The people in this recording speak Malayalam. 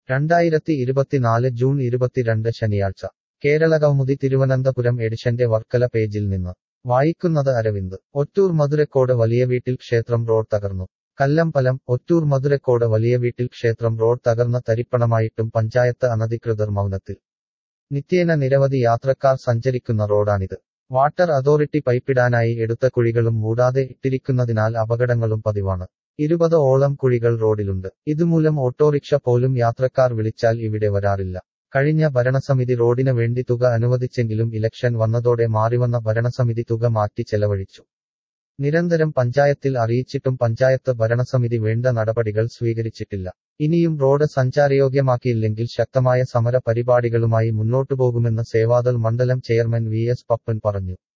രണ്ടായിരത്തി ഇരുപത്തിനാല് ജൂൺ ഇരുപത്തിരണ്ട് ശനിയാഴ്ച കേരള കൗമുദി തിരുവനന്തപുരം എഡിഷന്റെ വർക്കല പേജിൽ നിന്ന് വായിക്കുന്നത് അരവിന്ദ് ഒറ്റൂർ മധുരക്കോട് വലിയ വീട്ടിൽ ക്ഷേത്രം റോഡ് തകർന്നു കല്ലമ്പലം ഒറ്റൂർ മധുരക്കോട് വലിയ വീട്ടിൽ ക്ഷേത്രം റോഡ് തകർന്ന തരിപ്പണമായിട്ടും പഞ്ചായത്ത് അനധികൃതർ മൗനത്തിൽ നിത്യേന നിരവധി യാത്രക്കാർ സഞ്ചരിക്കുന്ന റോഡാണിത് വാട്ടർ അതോറിറ്റി പൈപ്പിടാനായി എടുത്ത കുഴികളും മൂടാതെ ഇട്ടിരിക്കുന്നതിനാൽ അപകടങ്ങളും പതിവാണ് ഇരുപത് ഓളം കുഴികൾ റോഡിലുണ്ട് ഇതുമൂലം ഓട്ടോറിക്ഷ പോലും യാത്രക്കാർ വിളിച്ചാൽ ഇവിടെ വരാറില്ല കഴിഞ്ഞ ഭരണസമിതി റോഡിന് വേണ്ടി തുക അനുവദിച്ചെങ്കിലും ഇലക്ഷൻ വന്നതോടെ മാറിവന്ന ഭരണസമിതി തുക മാറ്റി ചെലവഴിച്ചു നിരന്തരം പഞ്ചായത്തിൽ അറിയിച്ചിട്ടും പഞ്ചായത്ത് ഭരണസമിതി വേണ്ട നടപടികൾ സ്വീകരിച്ചിട്ടില്ല ഇനിയും റോഡ് സഞ്ചാരയോഗ്യമാക്കിയില്ലെങ്കിൽ ശക്തമായ സമര പരിപാടികളുമായി മുന്നോട്ടുപോകുമെന്ന് സേവാദൾ മണ്ഡലം ചെയർമാൻ വി എസ് പപ്പൻ പറഞ്ഞു